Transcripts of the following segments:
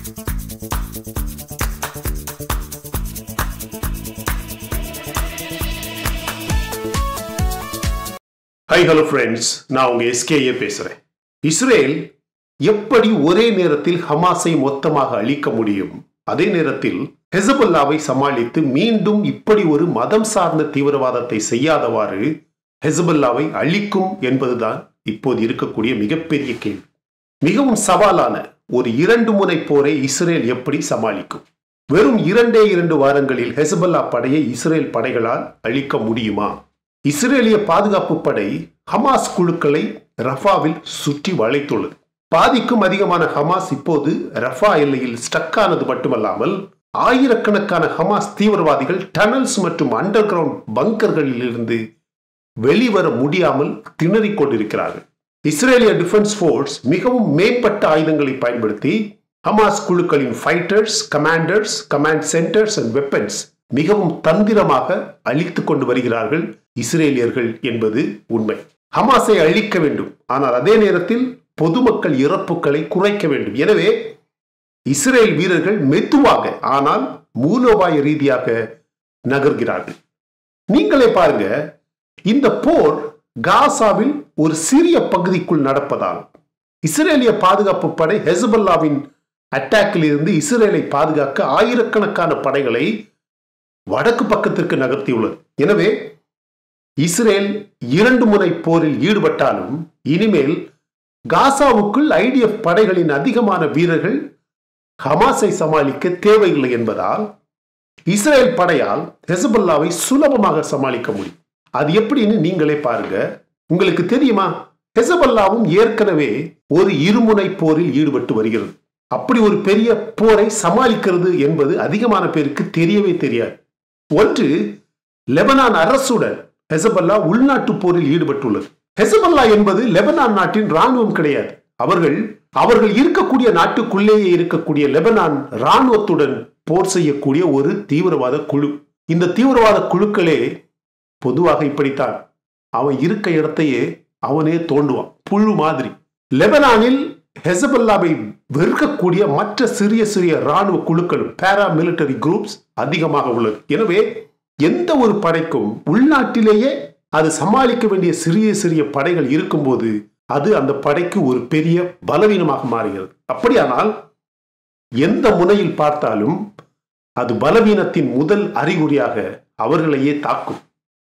High hello friends நான் உங்க SKA பேசுறேன் இஸ்ரேல் எப்படி ஒரே நேரத்தில் ஹமாஸை மொத்தமாக அழிக்க முடியும் அதே நேரத்தில் ஹெசபுல்லாவை சமாளித்து மீண்டும் இப்படி ஒரு மதம் சார்ந்த தீவிரவாதத்தை செய்யாதவாறு ஹெசபுல்லாவை அழிக்கும் என்பதுதான் இப்போது இருக்கக்கூடிய மிகப்பெரிய கேள்வி மிகவும் சவாலான ஒரு இரண்டு முனை போரை இஸ்ரேல் எப்படி சமாளிக்கும் வெறும் இரண்டே இரண்டு வாரங்களில் ஹெசபல்லா படையை இஸ்ரேல் படைகளால் அழிக்க முடியுமா இஸ்ரேலிய பாதுகாப்பு படை ஹமாஸ் குழுக்களை ரஃபாவில் சுற்றி வளைத்துள்ளது பாதிக்கும் அதிகமான ஹமாஸ் இப்போது ரஃபா எல்லையில் ஸ்டக் ஆனது மட்டுமல்லாமல் ஆயிரக்கணக்கான ஹமாஸ் தீவிரவாதிகள் டனல்ஸ் மற்றும் அண்டர் கிரவுண்ட் பங்கர்களில் இருந்து வெளிவர முடியாமல் திணறிக் கொண்டிருக்கிறார்கள் இஸ்ரேலிய டிஃபென்ஸ் ஃபோர்ஸ் மிகவும் மேம்பட்ட ஆயுதங்களை பயன்படுத்தி ஹமாஸ் குழுக்களின் fighters commanders command centres and weapons மிகவும் தந்திரமாக அழித்து கொண்டு வருகிறார்கள் இஸ்ரேலியர்கள் என்பது உண்மை ஹமாஸை அழிக்க வேண்டும் ஆனால் அதே நேரத்தில் பொதுமக்கள் இறப்புகளை குறைக்க வேண்டும் எனவே இஸ்ரேல் வீரர்கள் மெதுவாக ஆனால் மூலோபாய ரீதியாக நகர்கிறார்கள் நீங்களே பாருங்க இந்த போர் காசாவில் ஒரு சிறிய பகுதிக்குள் நடப்பதால் இஸ்ரேலிய பாதுகாப்பு படை ஹெசபல்லாவின் அட்டாக்கில் இருந்து இஸ்ரேலை பாதுகாக்க ஆயிரக்கணக்கான படைகளை வடக்கு பக்கத்திற்கு நகர்த்தியுள்ளது எனவே இஸ்ரேல் இரண்டு முறை போரில் ஈடுபட்டாலும் இனிமேல் காசாவுக்குள் ஐடிஎஃப் படைகளின் அதிகமான வீரர்கள் ஹமாஸை சமாளிக்க தேவையில்லை என்பதால் இஸ்ரேல் படையால் ஹெசபல்லாவை சுலபமாக சமாளிக்க முடியும் அது எப்படின்னு நீங்களே பாருங்க உங்களுக்கு தெரியுமா ஹெசபல்லாவும் ஏற்கனவே ஒரு இருமுனை போரில் ஈடுபட்டு வருகிறது அப்படி ஒரு பெரிய போரை சமாளிக்கிறது என்பது அதிகமான பேருக்கு தெரியவே தெரியாது ஒன்று லெபனான் அரசுடன் ஹெசபல்லா உள்நாட்டு போரில் ஈடுபட்டுள்ளது ஹெசபல்லா என்பது லெபனான் நாட்டின் ராணுவம் கிடையாது அவர்கள் அவர்கள் இருக்கக்கூடிய நாட்டுக்குள்ளேயே இருக்கக்கூடிய லெபனான் ராணுவத்துடன் போர் செய்யக்கூடிய ஒரு தீவிரவாத குழு இந்த தீவிரவாத குழுக்களே பொதுவாக இப்படித்தான் அவன் இருக்க இடத்தையே அவனே தோண்டுவான் புழு மாதிரி லெபனானில் ஹெசபல்லாவை வெறுக்கக்கூடிய மற்ற சிறிய சிறிய ராணுவ குழுக்களும் பேரா மிலிட்டரி குரூப்ஸ் அதிகமாக உள்ளது எனவே எந்த ஒரு படைக்கும் உள்நாட்டிலேயே அது சமாளிக்க வேண்டிய சிறிய சிறிய படைகள் இருக்கும்போது அது அந்த படைக்கு ஒரு பெரிய பலவீனமாக மாறுகிறது அப்படியானால் எந்த முனையில் பார்த்தாலும் அது பலவீனத்தின் முதல் அறிகுறியாக அவர்களையே தாக்கும்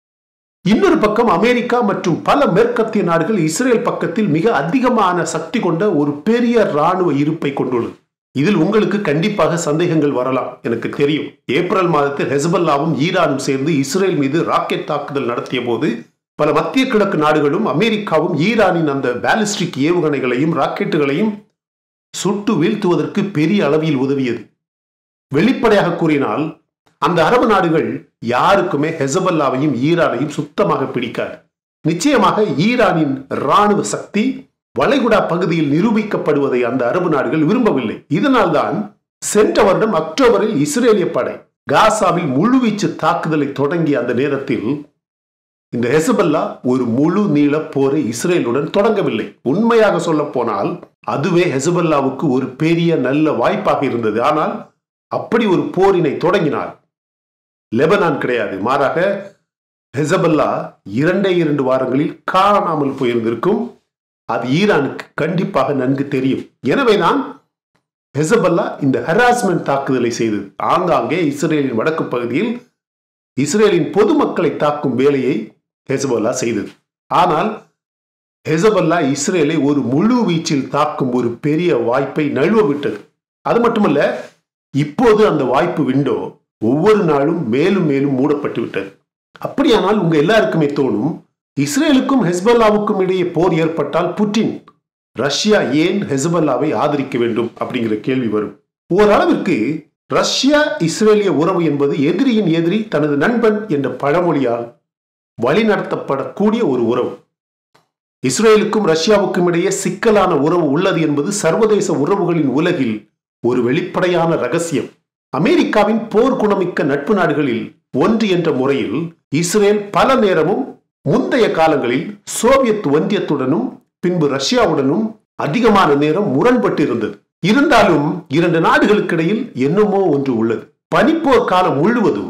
இன்னொரு பக்கம் அமெரிக்கா மற்றும் பல மேற்கத்திய நாடுகள் இஸ்ரேல் பக்கத்தில் மிக அதிகமான சக்தி கொண்ட ஒரு பெரிய ராணுவ இருப்பை கொண்டுள்ளது இதில் உங்களுக்கு கண்டிப்பாக சந்தேகங்கள் வரலாம் எனக்கு தெரியும் ஏப்ரல் மாதத்தில் ஹெசபல்லாவும் ஈரானும் சேர்ந்து இஸ்ரேல் மீது ராக்கெட் தாக்குதல் நடத்திய போது பல மத்திய கிழக்கு நாடுகளும் அமெரிக்காவும் ஈரானின் அந்த பேலிஸ்டிக் ஏவுகணைகளையும் ராக்கெட்டுகளையும் சுட்டு வீழ்த்துவதற்கு பெரிய அளவில் உதவியது வெளிப்படையாக கூறினால் அந்த அரபு நாடுகள் யாருக்குமே ஹெசபல்லாவையும் ஈரானையும் சுத்தமாக பிடிக்காது நிச்சயமாக ஈரானின் ராணுவ சக்தி வளைகுடா பகுதியில் நிரூபிக்கப்படுவதை அந்த அரபு நாடுகள் விரும்பவில்லை இதனால்தான் சென்ற வருடம் அக்டோபரில் இஸ்ரேலிய படை காசாவில் முழுவீச்சு தாக்குதலை தொடங்கிய அந்த நேரத்தில் இந்த ஹெசபல்லா ஒரு முழு நீள போரை இஸ்ரேலுடன் தொடங்கவில்லை உண்மையாக சொல்ல போனால் அதுவே ஹெசபல்லாவுக்கு ஒரு பெரிய நல்ல வாய்ப்பாக இருந்தது ஆனால் அப்படி ஒரு போரினை தொடங்கினார் லெபனான் கிடையாது மாறாக ஹெசபல்லா இரண்டே இரண்டு வாரங்களில் காணாமல் போயிருந்திருக்கும் அது ஈரானுக்கு கண்டிப்பாக நன்கு தெரியும் எனவே தான் ஹெசபல்லா இந்த ஹராஸ்மெண்ட் தாக்குதலை செய்தது ஆங்காங்கே இஸ்ரேலின் வடக்கு பகுதியில் இஸ்ரேலின் பொதுமக்களை தாக்கும் வேலையை ஹெசபல்லா செய்தது ஆனால் ஹெசபல்லா இஸ்ரேலை ஒரு முழு வீச்சில் தாக்கும் ஒரு பெரிய வாய்ப்பை நழுவ விட்டது அது மட்டுமல்ல இப்போது அந்த வாய்ப்பு விண்டோ ஒவ்வொரு நாளும் மேலும் மேலும் மூடப்பட்டு விட்டது அப்படியானால் உங்க எல்லாருக்குமே தோணும் இஸ்ரேலுக்கும் ஹெஸ்பல்லாவுக்கும் இடையே போர் ஏற்பட்டால் புட்டின் ரஷ்யா ஏன் ஹெஸ்பல்லாவை ஆதரிக்க வேண்டும் அப்படிங்கிற கேள்வி வரும் ஓரளவிற்கு ரஷ்யா இஸ்ரேலிய உறவு என்பது எதிரியின் எதிரி தனது நண்பன் என்ற பழமொழியால் வழிநடத்தப்படக்கூடிய ஒரு உறவு இஸ்ரேலுக்கும் ரஷ்யாவுக்கும் இடையே சிக்கலான உறவு உள்ளது என்பது சர்வதேச உறவுகளின் உலகில் ஒரு வெளிப்படையான ரகசியம் அமெரிக்காவின் போர் குணமிக்க நட்பு நாடுகளில் ஒன்று என்ற முறையில் இஸ்ரேல் பல நேரமும் முந்தைய காலங்களில் சோவியத் ஒன்றியத்துடனும் பின்பு ரஷ்யாவுடனும் அதிகமான நேரம் முரண்பட்டு இருந்தது இருந்தாலும் இரண்டு நாடுகளுக்கிடையில் என்னமோ ஒன்று உள்ளது பனிப்போர் காலம் முழுவதும்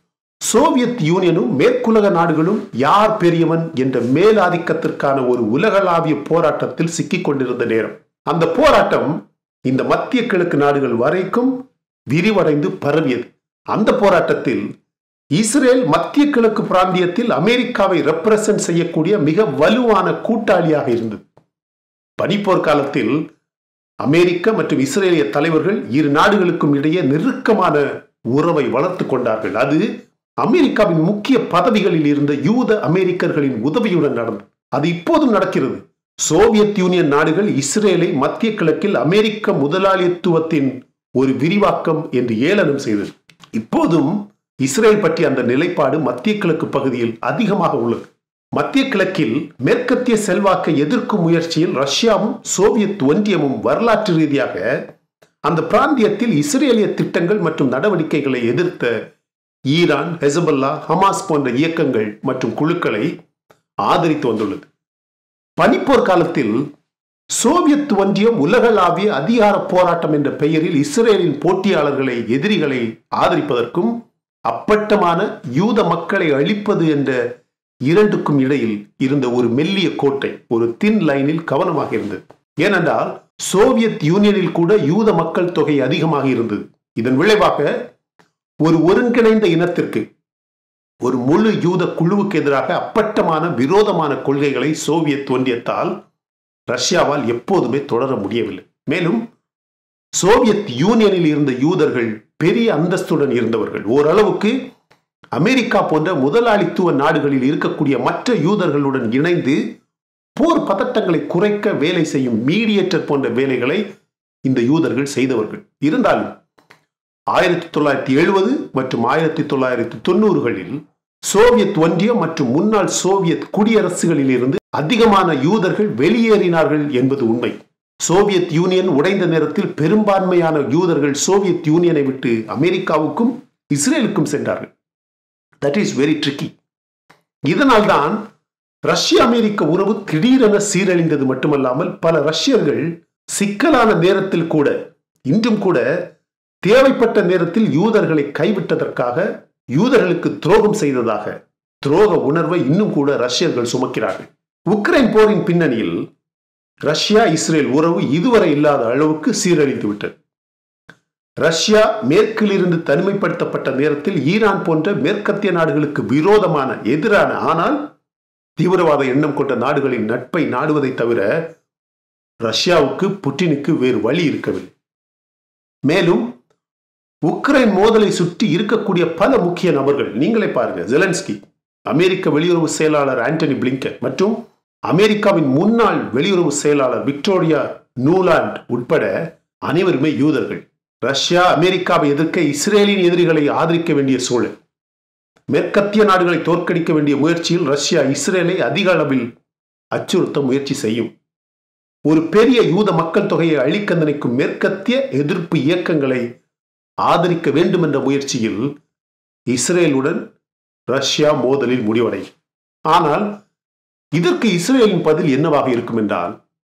சோவியத் யூனியனும் மேற்குலக நாடுகளும் யார் பெரியவன் என்ற மேலாதிக்கத்திற்கான ஒரு உலகளாவிய போராட்டத்தில் சிக்கிக் கொண்டிருந்த நேரம் அந்த போராட்டம் இந்த மத்திய கிழக்கு நாடுகள் வரைக்கும் விரிவடைந்து பரவியது அந்த போராட்டத்தில் இஸ்ரேல் மத்திய கிழக்கு பிராந்தியத்தில் அமெரிக்காவை ரெப்ரசன்ட் செய்யக்கூடிய மிக வலுவான கூட்டாளியாக இருந்தது பனிப்போர் காலத்தில் அமெரிக்க மற்றும் இஸ்ரேலிய தலைவர்கள் இரு நாடுகளுக்கும் இடையே நெருக்கமான உறவை வளர்த்து கொண்டார்கள் அது அமெரிக்காவின் முக்கிய பதவிகளில் இருந்த யூத அமெரிக்கர்களின் உதவியுடன் நடந்தது அது இப்போதும் நடக்கிறது சோவியத் யூனியன் நாடுகள் இஸ்ரேலை மத்திய கிழக்கில் அமெரிக்க முதலாளித்துவத்தின் ஒரு விரிவாக்கம் என்று ஏளனம் செய்தது இப்போதும் இஸ்ரேல் பற்றிய அந்த நிலைப்பாடு மத்திய கிழக்கு பகுதியில் அதிகமாக உள்ளது மத்திய கிழக்கில் மேற்கத்திய செல்வாக்கை எதிர்க்கும் முயற்சியில் ரஷ்யாவும் சோவியத் ஒன்றியமும் வரலாற்று ரீதியாக அந்த பிராந்தியத்தில் இஸ்ரேலிய திட்டங்கள் மற்றும் நடவடிக்கைகளை எதிர்த்த ஈரான் ஹெசபல்லா ஹமாஸ் போன்ற இயக்கங்கள் மற்றும் குழுக்களை ஆதரித்து வந்துள்ளது பனிப்போர் காலத்தில் சோவியத் ஒன்றியம் உலகளாவிய அதிகார போராட்டம் என்ற பெயரில் இஸ்ரேலின் போட்டியாளர்களை எதிரிகளை ஆதரிப்பதற்கும் அப்பட்டமான யூத மக்களை அழிப்பது என்ற இரண்டுக்கும் இடையில் இருந்த ஒரு மெல்லிய கோட்டை ஒரு தின் லைனில் கவனமாக இருந்தது ஏனென்றால் சோவியத் யூனியனில் கூட யூத மக்கள் தொகை அதிகமாக இருந்தது இதன் விளைவாக ஒரு ஒருங்கிணைந்த இனத்திற்கு ஒரு முழு யூத குழுவுக்கு எதிராக அப்பட்டமான விரோதமான கொள்கைகளை சோவியத் ஒன்றியத்தால் ரஷ்யாவால் எப்போதுமே தொடர முடியவில்லை மேலும் சோவியத் யூனியனில் இருந்த யூதர்கள் பெரிய அந்தஸ்துடன் இருந்தவர்கள் ஓரளவுக்கு அமெரிக்கா போன்ற முதலாளித்துவ நாடுகளில் இருக்கக்கூடிய மற்ற யூதர்களுடன் இணைந்து போர் பதட்டங்களை குறைக்க வேலை செய்யும் மீடியேட்டர் போன்ற வேலைகளை இந்த யூதர்கள் செய்தவர்கள் இருந்தாலும் ஆயிரத்தி தொள்ளாயிரத்தி எழுபது மற்றும் ஆயிரத்தி தொள்ளாயிரத்தி தொண்ணூறுகளில் சோவியத் ஒன்றியம் மற்றும் முன்னாள் சோவியத் குடியரசுகளில் இருந்து அதிகமான யூதர்கள் வெளியேறினார்கள் என்பது உண்மை சோவியத் யூனியன் உடைந்த நேரத்தில் பெரும்பான்மையான யூதர்கள் சோவியத் யூனியனை விட்டு அமெரிக்காவுக்கும் இஸ்ரேலுக்கும் சென்றார்கள் தட் இஸ் வெரி ட்ரிக்கி இதனால்தான் ரஷ்ய அமெரிக்க உறவு திடீரென சீரழிந்தது மட்டுமல்லாமல் பல ரஷ்யர்கள் சிக்கலான நேரத்தில் கூட இன்றும் கூட தேவைப்பட்ட நேரத்தில் யூதர்களை கைவிட்டதற்காக யூதர்களுக்கு துரோகம் செய்ததாக துரோக உணர்வை இன்னும் கூட ரஷ்யர்கள் சுமக்கிறார்கள் உக்ரைன் போரின் பின்னணியில் ரஷ்யா இஸ்ரேல் உறவு இதுவரை இல்லாத அளவுக்கு சீரழிந்து விட்டது ரஷ்யா மேற்கில் இருந்து தனிமைப்படுத்தப்பட்ட நேரத்தில் ஈரான் போன்ற மேற்கத்திய நாடுகளுக்கு விரோதமான எதிரான ஆனால் தீவிரவாத எண்ணம் கொண்ட நாடுகளின் நட்பை நாடுவதை தவிர ரஷ்யாவுக்கு புட்டினுக்கு வேறு வழி இருக்கவில்லை மேலும் உக்ரைன் மோதலை சுற்றி இருக்கக்கூடிய பல முக்கிய நபர்கள் நீங்களே பாருங்க ஜெலன்ஸ்கி அமெரிக்க வெளியுறவு செயலாளர் ஆண்டனி பிளிங்கன் மற்றும் அமெரிக்காவின் முன்னாள் வெளியுறவு செயலாளர் விக்டோரியா நூலாண்ட் உட்பட அனைவருமே யூதர்கள் ரஷ்யா அமெரிக்காவை எதிர்க்க இஸ்ரேலின் எதிரிகளை ஆதரிக்க வேண்டிய சூழல் மேற்கத்திய நாடுகளை தோற்கடிக்க வேண்டிய முயற்சியில் ரஷ்யா இஸ்ரேலை அதிக அளவில் அச்சுறுத்த முயற்சி செய்யும் ஒரு பெரிய யூத மக்கள் தொகையை அழிக்க நினைக்கும் மேற்கத்திய எதிர்ப்பு இயக்கங்களை ஆதரிக்க வேண்டும் என்ற முயற்சியில் இஸ்ரேலுடன் ரஷ்யா மோதலில் முடிவடையும் ஆனால் இதற்கு இஸ்ரேலின் பதில் என்னவாக இருக்கும் என்றால்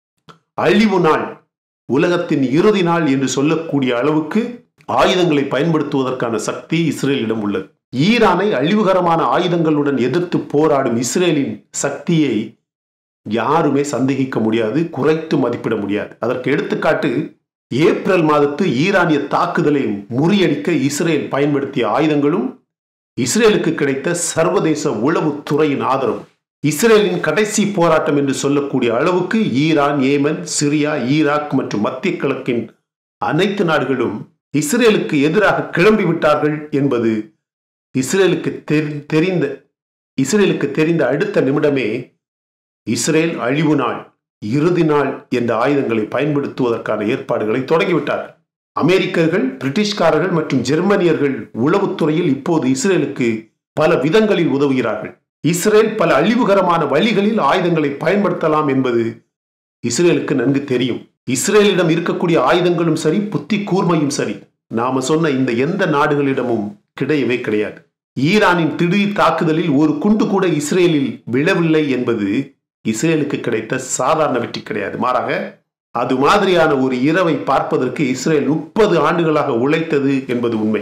அழிவு நாள் உலகத்தின் இறுதி நாள் என்று சொல்லக்கூடிய அளவுக்கு ஆயுதங்களை பயன்படுத்துவதற்கான சக்தி இஸ்ரேலிடம் உள்ளது ஈரானை அழிவுகரமான ஆயுதங்களுடன் எதிர்த்து போராடும் இஸ்ரேலின் சக்தியை யாருமே சந்தேகிக்க முடியாது குறைத்து மதிப்பிட முடியாது அதற்கு எடுத்துக்காட்டு ஏப்ரல் மாதத்து ஈரானிய தாக்குதலை முறியடிக்க இஸ்ரேல் பயன்படுத்திய ஆயுதங்களும் இஸ்ரேலுக்கு கிடைத்த சர்வதேச உளவுத்துறையின் ஆதரவு இஸ்ரேலின் கடைசி போராட்டம் என்று சொல்லக்கூடிய அளவுக்கு ஈரான் ஏமன் சிரியா ஈராக் மற்றும் மத்திய கிழக்கின் அனைத்து நாடுகளும் இஸ்ரேலுக்கு எதிராக கிளம்பி விட்டார்கள் என்பது இஸ்ரேலுக்கு தெரிந்த இஸ்ரேலுக்கு தெரிந்த அடுத்த நிமிடமே இஸ்ரேல் அழிவு நாள் இறுதி நாள் என்ற ஆயுதங்களை பயன்படுத்துவதற்கான ஏற்பாடுகளை தொடங்கிவிட்டார்கள் அமெரிக்கர்கள் பிரிட்டிஷ்காரர்கள் மற்றும் ஜெர்மனியர்கள் உளவுத்துறையில் இப்போது இஸ்ரேலுக்கு பல விதங்களில் உதவுகிறார்கள் இஸ்ரேல் பல அழிவுகரமான வழிகளில் ஆயுதங்களை பயன்படுத்தலாம் என்பது இஸ்ரேலுக்கு நன்கு தெரியும் இஸ்ரேலிடம் இருக்கக்கூடிய ஆயுதங்களும் சரி புத்தி கூர்மையும் சரி நாம சொன்ன இந்த எந்த நாடுகளிடமும் கிடையவே கிடையாது ஈரானின் திடீர் தாக்குதலில் ஒரு குண்டு கூட இஸ்ரேலில் விழவில்லை என்பது இஸ்ரேலுக்கு கிடைத்த சாதாரண வெற்றி கிடையாது மாறாக அது மாதிரியான ஒரு இரவை பார்ப்பதற்கு இஸ்ரேல் முப்பது ஆண்டுகளாக உழைத்தது என்பது உண்மை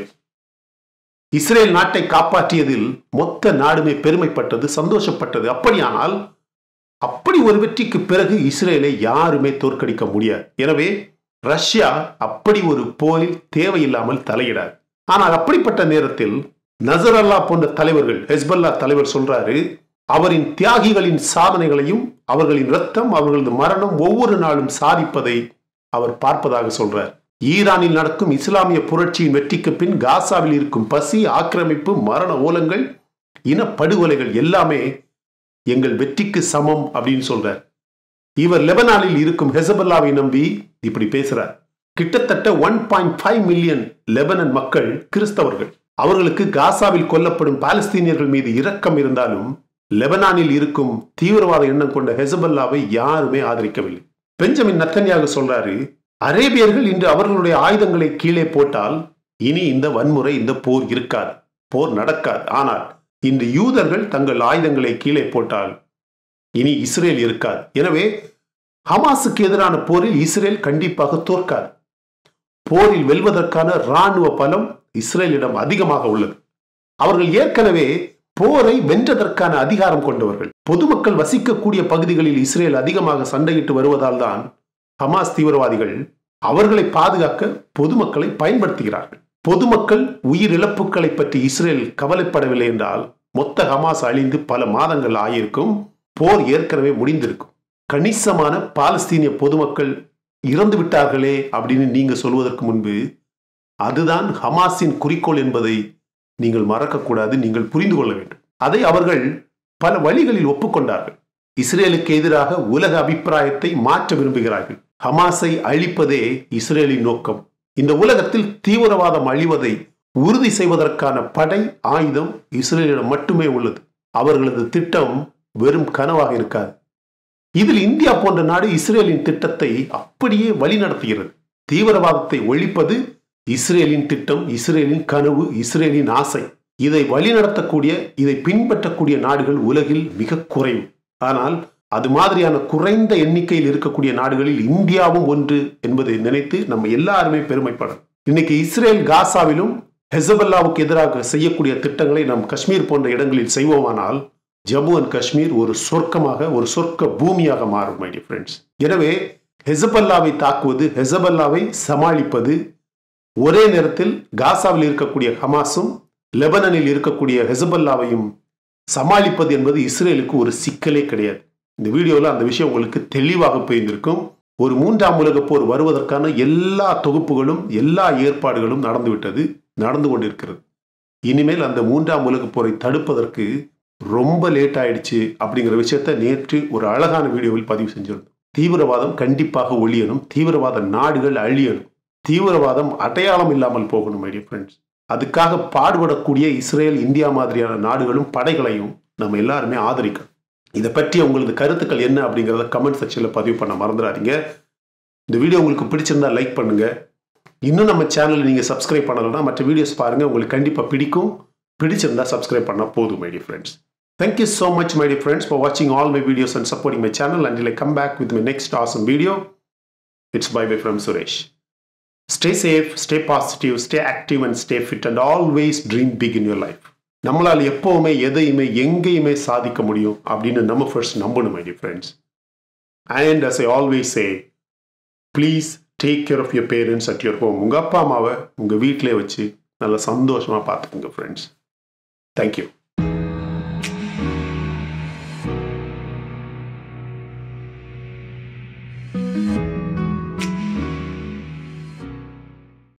இஸ்ரேல் நாட்டை காப்பாற்றியதில் மொத்த நாடுமே பெருமைப்பட்டது சந்தோஷப்பட்டது அப்படியானால் அப்படி ஒரு வெற்றிக்கு பிறகு இஸ்ரேலை யாருமே தோற்கடிக்க முடியாது எனவே ரஷ்யா அப்படி ஒரு போரில் தேவையில்லாமல் தலையிடாது ஆனால் அப்படிப்பட்ட நேரத்தில் நசர் அல்லா போன்ற தலைவர்கள் ஹெஸ்பல்லா தலைவர் சொல்றாரு அவரின் தியாகிகளின் சாதனைகளையும் அவர்களின் ரத்தம் அவர்களது மரணம் ஒவ்வொரு நாளும் சாதிப்பதை அவர் பார்ப்பதாக சொல்றார் ஈரானில் நடக்கும் இஸ்லாமிய புரட்சியின் வெற்றிக்கு பின் காசாவில் இருக்கும் பசி ஆக்கிரமிப்பு மரண ஓலங்கள் இன படுகொலைகள் எல்லாமே எங்கள் வெற்றிக்கு சமம் அப்படின்னு சொல்றார் இவர் லெபனானில் இருக்கும் ஹெசபல்லாவை நம்பி இப்படி பேசுறார் கிட்டத்தட்ட one point five million Lebanon மக்கள் கிறிஸ்தவர்கள் அவர்களுக்கு காசாவில் கொல்லப்படும் பாலஸ்தீனியர்கள் மீது இரக்கம் இருந்தாலும் லெபனானில் இருக்கும் தீவிரவாத எண்ணம் கொண்ட ஹெசபல்லாவை யாருமே ஆதரிக்கவில்லை பெஞ்சமின் நத்தன்யாக சொல்றாரு அரேபியர்கள் இன்று அவர்களுடைய ஆயுதங்களை கீழே போட்டால் இனி இந்த வன்முறை இந்த போர் இருக்காது போர் நடக்காது ஆனால் இன்று யூதர்கள் தங்கள் ஆயுதங்களை கீழே போட்டால் இனி இஸ்ரேல் இருக்காது எனவே ஹமாஸுக்கு எதிரான போரில் இஸ்ரேல் கண்டிப்பாக தோற்காது போரில் வெல்வதற்கான இராணுவ பலம் இஸ்ரேலிடம் அதிகமாக உள்ளது அவர்கள் ஏற்கனவே போரை வென்றதற்கான அதிகாரம் கொண்டவர்கள் பொதுமக்கள் வசிக்கக்கூடிய பகுதிகளில் இஸ்ரேல் அதிகமாக சண்டையிட்டு வருவதால் தான் ஹமாஸ் தீவிரவாதிகள் அவர்களை பாதுகாக்க பொதுமக்களை பயன்படுத்துகிறார்கள் பொதுமக்கள் உயிரிழப்புகளை பற்றி இஸ்ரேல் கவலைப்படவில்லை என்றால் மொத்த ஹமாஸ் அழிந்து பல மாதங்கள் ஆகியிருக்கும் போர் ஏற்கனவே முடிந்திருக்கும் கணிசமான பாலஸ்தீனிய பொதுமக்கள் இறந்து விட்டார்களே அப்படின்னு நீங்க சொல்வதற்கு முன்பு அதுதான் ஹமாஸின் குறிக்கோள் என்பதை நீங்கள் மறக்கக்கூடாது நீங்கள் புரிந்து கொள்ள வேண்டும் அதை அவர்கள் பல வழிகளில் ஒப்புக்கொண்டார்கள் இஸ்ரேலுக்கு எதிராக உலக அபிப்பிராயத்தை மாற்ற விரும்புகிறார்கள் ஹமாஸை அழிப்பதே இஸ்ரேலின் நோக்கம் இந்த உலகத்தில் தீவிரவாதம் அழிவதை உறுதி செய்வதற்கான படை ஆயுதம் இஸ்ரேலிடம் மட்டுமே உள்ளது அவர்களது திட்டம் வெறும் கனவாக இருக்காது இதில் இந்தியா போன்ற நாடு இஸ்ரேலின் திட்டத்தை அப்படியே வழிநடத்துகிறது தீவிரவாதத்தை ஒழிப்பது இஸ்ரேலின் திட்டம் இஸ்ரேலின் கனவு இஸ்ரேலின் ஆசை இதை வழிநடத்தக்கூடிய இதை பின்பற்றக்கூடிய நாடுகள் உலகில் மிக குறைவு ஆனால் அது மாதிரியான குறைந்த எண்ணிக்கையில் இருக்கக்கூடிய நாடுகளில் இந்தியாவும் ஒன்று என்பதை நினைத்து நம்ம எல்லாருமே பெருமைப்படும் இன்னைக்கு இஸ்ரேல் காசாவிலும் ஹெசபல்லாவுக்கு எதிராக செய்யக்கூடிய திட்டங்களை நாம் காஷ்மீர் போன்ற இடங்களில் செய்வோமானால் ஜம்மு அண்ட் காஷ்மீர் ஒரு சொர்க்கமாக ஒரு சொர்க்க பூமியாக மாறும் மை ஃப்ரெண்ட்ஸ் எனவே ஹெசபல்லாவை தாக்குவது ஹெசபல்லாவை சமாளிப்பது ஒரே நேரத்தில் காசாவில் இருக்கக்கூடிய ஹமாஸும் லெபனனில் இருக்கக்கூடிய ஹெசபல்லாவையும் சமாளிப்பது என்பது இஸ்ரேலுக்கு ஒரு சிக்கலே கிடையாது இந்த வீடியோவில் அந்த விஷயம் உங்களுக்கு தெளிவாக புரிந்திருக்கும் ஒரு மூன்றாம் உலக போர் வருவதற்கான எல்லா தொகுப்புகளும் எல்லா ஏற்பாடுகளும் நடந்துவிட்டது நடந்து கொண்டிருக்கிறது இனிமேல் அந்த மூன்றாம் உலக போரை தடுப்பதற்கு ரொம்ப லேட் ஆயிடுச்சு அப்படிங்கிற விஷயத்த நேற்று ஒரு அழகான வீடியோவில் பதிவு செஞ்சிருந்தோம் தீவிரவாதம் கண்டிப்பாக ஒழியணும் தீவிரவாத நாடுகள் அழியணும் தீவிரவாதம் அடையாளம் இல்லாமல் போகணும் மைடிய ஃப்ரெண்ட்ஸ் அதுக்காக பாடுபடக்கூடிய இஸ்ரேல் இந்தியா மாதிரியான நாடுகளும் படைகளையும் நம்ம எல்லாருமே ஆதரிக்கணும் இதை பற்றி உங்களது கருத்துக்கள் என்ன அப்படிங்கிறத கமெண்ட் செக்ஷனில் பதிவு பண்ண மறந்துடாதீங்க இந்த வீடியோ உங்களுக்கு பிடிச்சிருந்தா லைக் பண்ணுங்க இன்னும் நம்ம சேனலை நீங்கள் சப்ஸ்கிரைப் பண்ணலைன்னா மற்ற வீடியோஸ் பாருங்கள் உங்களுக்கு கண்டிப்பாக பிடிக்கும் பிடிச்சிருந்தா சப்ஸ்கிரைப் பண்ணால் போதும் my dear friends Thank you so much, my dear friends, for watching all my videos and supporting my channel. Until I come back with my next awesome video, it's bye bye from Suresh. Stay safe, stay positive, stay active, and stay fit, and always dream big in your life. நம்மளால் எப்போவுமே எதையுமே எங்கேயுமே சாதிக்க முடியும் அப்படின்னு நம்ம first நம்பணும் my dear friends and as I always say please take care of your parents at your home உங்கள் அப்பா அம்மாவை உங்கள் வீட்டிலே வச்சு நல்லா சந்தோஷமாக பார்த்துக்குங்க ஃப்ரெண்ட்ஸ் தேங்க்யூ